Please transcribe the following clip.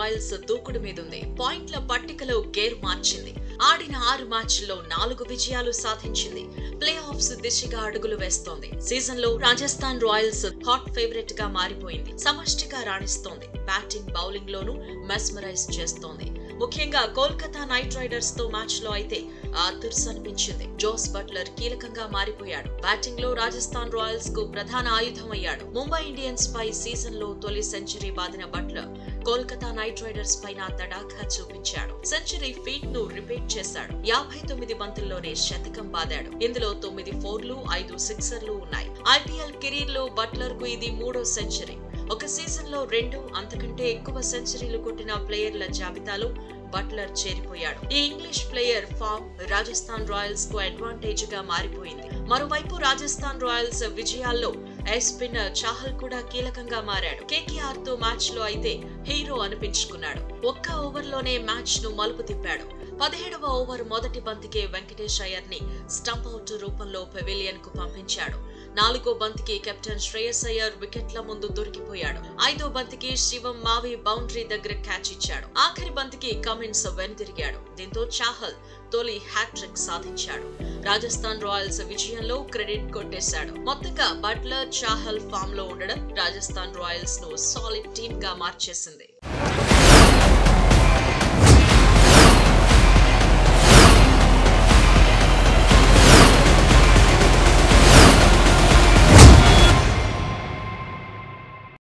Royals దూకుడు మీదుంది పాయింట్ల పట్టికలో గేర్ మార్చింది ఆడిన ఆరు మ్యాచ్ల్లో నాలుగు విజయాలు సాధించింది ప్లే ఆఫ్స్ దిశగా అడుగులు వేస్తోంది సీజన్ లో రాజస్థాన్ రాయల్స్ హాట్ ఫేవరెట్ గా మారిపోయింది సమష్టిగా రాణిస్తోంది బ్యాటింగ్ బౌలింగ్ లోనూ మెస్మరైజ్ చేస్తోంది ముఖ్యంగా కోల్కతా నైట్ రైడర్స్ తో మ్యాచ్ లో అయితే ఆతుర్స్ అనిపించింది జోస్ బట్లర్ కీలకంగా మారిపోయాడు బ్యాటింగ్ లో రాజస్థాన్ రాయల్స్ కు ప్రధాన ఆయుధం అయ్యాడు ముంబై ఇండియన్స్ పై సీజన్ లో తొలి సెంచరీ బాదిన బట్లర్ కోల్కతా నైట్ రైడర్స్ పైన తడాఖా చూపించాడు సెంచరీ ఫీట్ ను రిపీట్ చేశాడు యాభై తొమ్మిది బంతుల్లోనే శతకం బాదాడు ఇందులో తొమ్మిది ఫోర్లు ఐదు సిక్సర్లు ఉన్నాయి ఐపీఎల్ కెరీర్ లో బట్లర్ కు ఇది మూడో సెంచరీ ఒక సీజన్ లో రెండు అంతకంటే ఎక్కువ సెంచరీలు కొట్టిన ప్లేయర్ల జాబితాలో బట్లర్ చేరిపోయాడు ఈ English player form Rajasthan Royals కు అడ్వాంటేజ్ గా మారిపోయింది మరోవైపు రాజస్థాన్ రాయల్స్ విజయాల్లో స్పిన్నర్ చాహల్ కూడా కీలకంగా మారాడు కేకేఆర్ తో మ్యాచ్ లో అయితే హీరో అనిపించుకున్నాడు ఒక్క ఓవర్ లోనే మ్యాచ్ ను మలుపు తిప్పాడు పదిహేడవ ఓవర్ మొదటి బంతికే వెంకటేష్ అయ్యర్ ని స్టంప్ అవుట్ రూపంలో పెవిలియన్ కు పంపించాడు నాలుగో బంతికి కెప్టెన్ శ్రేయస్ అయ్యర్ వికెట్ల ముందు దొరికిపోయాడు ఐదో బంతికి శివం మావి బౌండరీ దగ్గర క్యాచ్ ఇచ్చాడు ఆఖరి బంతికి కమిన్స్ వెనుదిరిగాడు దీంతో చాహల్ తొలి హ్యాట్రిక్ సాధించాడు రాజస్థాన్ రాయల్స్ విజయంలో క్రెడిట్ కొట్టేశాడు మొత్తంగా బట్లర్ చాహల్ ఫామ్ లో ఉండడం రాజస్థాన్ రాయల్స్ ను సాలిడ్ టీమ్ గా మార్చేసింది